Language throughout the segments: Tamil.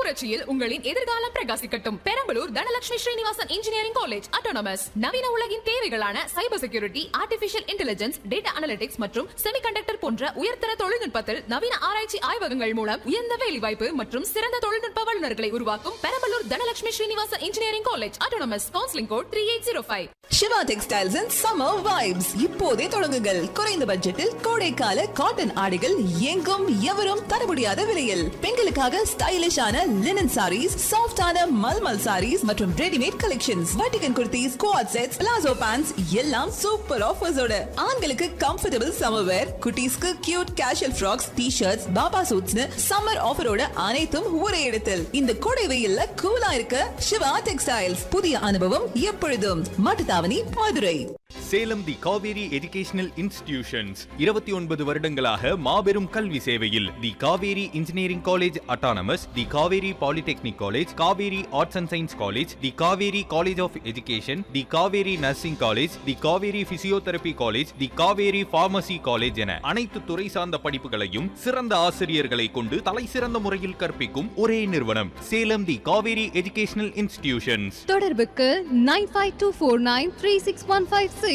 புரட்சியில் உங்களின் எதிர்காலம் பிரகாசிக்கட்டும் Perambalur Dhanalakshmi Srinivasan engineering college autonomous நவீன உலகின் தேவைகளான cyber security artificial intelligence data analytics மற்றும் செமிகண்டக்டர் போன்ற உயர்தர தொழில்நுட்பத்தில் நவீன ஆராய்ச்சி ஆய்வகங்கள் மூலம் உயர்ந்த வேலைவாய்ப்பு மற்றும் சிறந்த தொழில்நுட்ப வல்லுநர்களை உருவாக்கும் Perambalur Dhanalakshmi Srinivasan engineering college autonomous counselling code three eight zero five Siva textiles and summer vibes இப்போதே தொடங்குங்கள் குறைந்த பட்ஜெட்டில் கோடைக்கால காட்டன் ஆடைகள் எங்கும் எவரும் தர முடியாத விலையில் பெண்களுக்காக ஸ்டைலிஷான லினன் சாரீஸ் சாஃப்டான மல்மல் சாரீஸ் மற்றும் ரெடிமேட் கலெக்ஷன்ஸ் வட்டிகன் kurtis co-ord sets palazzo pants எல்லாம் சூப்பர் ஆஃபர்ஸோட ஆண்களுக்கு கம்ஃபர்டபுள் சம்மர் வேர் குட்டீஸ்க்கு cute casual frocks T shirts பாபா சூட்ஸ்னு சம்மர் ஆஃபரோட அனைத்தும் ஒரே இடத்தில் இந்த கோடை வெயில்ல கூலா இருக்க சிவா டெக்ஸ்டைல்ஸ் புதிய அனுபவம் எப்பொழுதும் Mattuthavani Madurai Salem the Kaveri educational institutions இருபத்தி ஒன்பது வருடங்களாக மாபெரும் கல்வி சேவையில் the Kaveri engineering college autonomous the Kaveri polytechnic college Kaveri arts and science college the Kaveri college of education the Kaveri nursing college the Kaveri physiotherapy college the Kaveri pharmacy college என அனைத்து துறை சார்ந்த படிப்புகளையும் சிறந்த ஆசிரியர்களை கொண்டு தலை சிறந்த முறையில் கற்பிக்கும் ஒரே நிறுவனம் Salem the Kaveri educational institutions தொடர்புக்கு nine five two four nine three six one five six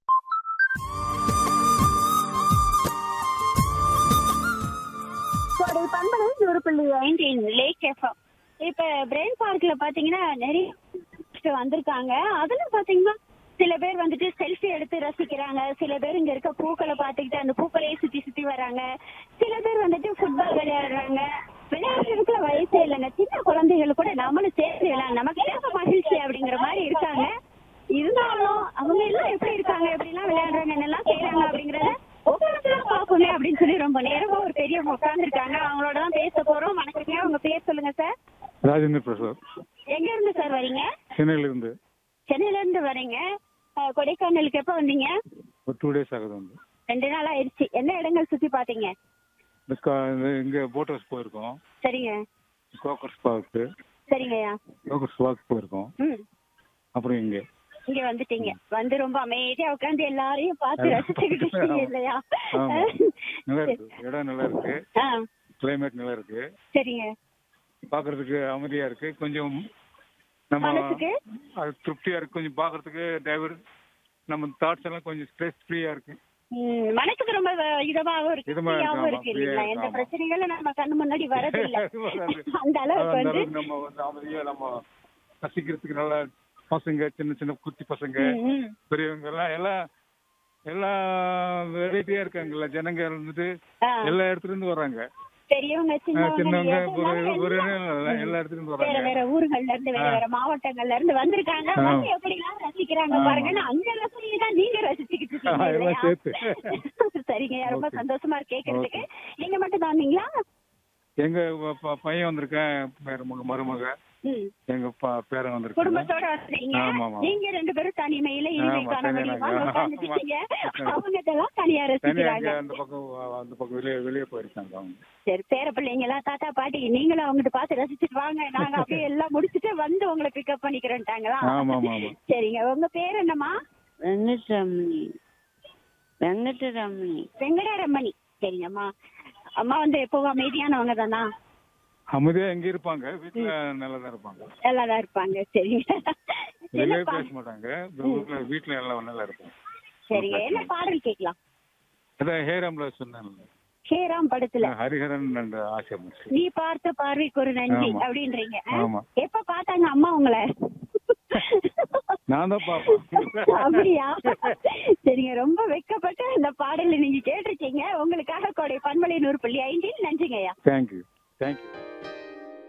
ஒரு பண்பலை ஒரு புள்ளி ஐந்தின் லேக் எஃப்எம் இப்ப பிரெயின் பார்க்ல பாத்தீங்கன்னா நிறைய tourists வந்திருக்காங்க அதுல பாத்தீங்கன்னா சில பேர் வந்துட்டு செல்ஃபி எடுத்து ரசிக்கிறாங்க சில பேர் இங்க இருக்க பூக்களை பாத்துக்கிட்டு அந்த பூக்களையே சுத்தி சுத்தி வராங்க சில பேர் வந்துட்டு ஃபுட்பால் விளையாடுறாங்க விளையாடுறதுக்குள்ள வயசே இல்லைங்க சின்ன குழந்தைகள் கூட நம்மளும் சேர்த்து விளையாட நமக்கு ஏற்ப மகிழ்ச்சி அப்படிங்கிற மாதிரி இருக்காங்க இருந்தாலும் அவங்க எல்லாம் எப்படி இருக்காங்க எப்படி எல்லாம் விளையாடுறாங்க என்னெல்லாம் செய்யறாங்க அப்படிங்கறத ஒவ்வொருத்தரும் பாப்போமே அப்படின்னு சொல்லி ரொம்ப நேரமா ஒரு பெரியவங்க உட்கார்ந்துருக்காங்க அவங்களோட தான் பேச போறோம் வணக்கங்க உங்க பேர் சொல்லுங்க சார் ராஜேந்திர பிரசாத் எங்க இருந்து சார் வரீங்க சென்னையில இருந்து சென்னையில இருந்து வரீங்க அஹ், கொடைக்கானலுக்கு எப்ப வந்தீங்க ஒரு டூ டேஸ் ஆகுது வந்து ரெண்டு நாள் ஆயிடுச்சு என்ன இடங்கள் சுத்தி பாத்தீங்க இந்த கா- இந்த இங்க போட் ஹவுஸ் போயிருக்கோம் சரிங்க கோக்கர்ஸ் பார்க்கு சரிங்கய்யா கோக்கர்ஸ் பார்க் போயிருக்கோம் ம் அப்புறம் இங்க இங்க வந்துட்டீங்க வந்து ரொம்ப அமைதியா உட்கார்ந்து எல்லாரையும் பார்த்து ரசிச்சுக்கிட்டு இருக்கீங்க இல்லையா ஆமா. நல்லா இருக்கு இடம் நல்லா இருக்கு ஆ கிளைமேட் நல்லா இருக்கு சரிங்க பாக்குறதுக்கு அமைதியா இருக்கு கொஞ்சம் நம்ம மனசுக்கு? அது திருப்தியா இருக்கு கொஞ்சம் பாக்குறதுக்கு டிரைவர் நம்ம தாட்ஸ் எல்லாம் கொஞ்சம் ஸ்ட்ரெஸ் ஃப்ரீயா இருக்கு ம், மனசுக்கு ரொம்ப வ- இதமாவும் இருக்கு இதமா இருக்கு, ஃப்ரீயாவும் ஆமா, இருக்கு ஃப்ரீயா இல்லைங்களா இருக்கு, எந்த ஆமா. பிரச்சனைகளும் நம்ம கண்ணு முன்னாடி வரதில்ல வராது. அந்த அளவுக்கு அந்த வந்து அளவுக்கு நம்ம வந்து அமைதியா நம்ம ரசிக்கிறதுக்கு நல்லா பசங்க சின்ன சின்ன குட்டி பசங்க ம், ம். பெரியவங்க எல்லாம் எல்லாம் எல்லா வெரைட்டியா இருக்காங்கல்ல ஜனங்க இருந்துட்டு ஆ. எல்லா இடத்துல இருந்து வர்றாங்க பெரியவங்க ஆ, சின்னவங்க சின்னவங்க எல்லாரும் ஒரு- ஒரு எல்லாம் எல்லா இடத்துல இருந்து வேற வர்றாங்க வேற ஊர்கள்ல இருந்து வேற ஆ. வேற மாவட்டங்கள்ல இருந்து வந்திருக்காங்க ஆ. வந்து எப்படி எல்லாம் ரசிக்கிறாங்க ஆமா. பாருங்க நான் அந்த ரசனையை தான் நீங்க ரசிச்சுக்கிட்டு இருக்கீங்க ஆ, எல்லாம் இல்லையா? சேர்த்து. சரிங்க ரொம்ப Okay. சந்தோஷமா இருக்கு கேட்கறதுக்கு நீங்க மட்டும் தான் வந்தீங்களா எங்க ப- ப- பையன் வந்திருக்கேன் மருமக மருமக ம். எங்க ப- பேரன் வந்திருக்காங்க குடும்பத்தோட வந்தீங்க ஆமா, ஆமா. நீங்க ரெண்டு பேரும் தனிமையில இனிமை ஆமா, காண தனியா முடியுமா நாங்க. உட்கார்ந்துட்டீங்க ஆமா. அவங்க இதெல்லாம் தனியா தனியா ரசிக்கிறாங்க அங்க அந்த பக்கம் அந்த பக்கம் வெளியே வெளியே போயிருக்காங்க அவங்க சரி பேர பிள்ளைங்க எல்லாம் தாத்தா பாட்டி நீங்களும் அவங்ககிட்ட பார்த்து ரசிச்சுட்டு வாங்க நாங்க அப்படியே எல்லாம் முடிச்சுட்டு வந்து உங்களை பிக்கப் பண்ணிக்கிறோம்ட்டாங்களா ஆமா ஆமா ஆமா சரிங்க உங்க பேர் என்னம்மா வெங்கட்ரமணி வெங்கட்ரமணி வெங்கடாரமணி சரிங்கம்மா அம்மா வந்து எப்பவும் அமைதியானவங்க தானா அமைதியா எங்க இருப்பாங்க வீட்டுல நல்லா தான் இருப்பாங்க நல்லா தான் இருப்பாங்க சரிங்க வெளியே என்ன பா- பேச மாட்டாங்க வீட்டுல வீட்டுல எல்லாம் நல்லா இருப்பாங்க சரிங்க என்ன பாடல் கேட்கலாம் அதான் ஹேராம்ல சொன்னேன் ஹேராம் படத்துல ஹரிஹரன் அண்ட் ஆசை முடிச்சு நீ பார்த்த பார்வைக்கு ஒரு நன்றி ஆமா. அப்படின்றீங்க ஆ? ஆமா. எப்ப பார்த்தாங்க அம்மா உங்களை நான் தான் பாப்பேன் அப்படியா சரிங்க ரொம்ப வெக்கப்பட்டு இந்த பாடலை நீங்க கேட்டிருக்கீங்க உங்களுக்காக கோடை பண்பலை நூறு புள்ளி ஐந்தில் நன்றிங்கய்யா தேங்க்யூ தேங்க்யூ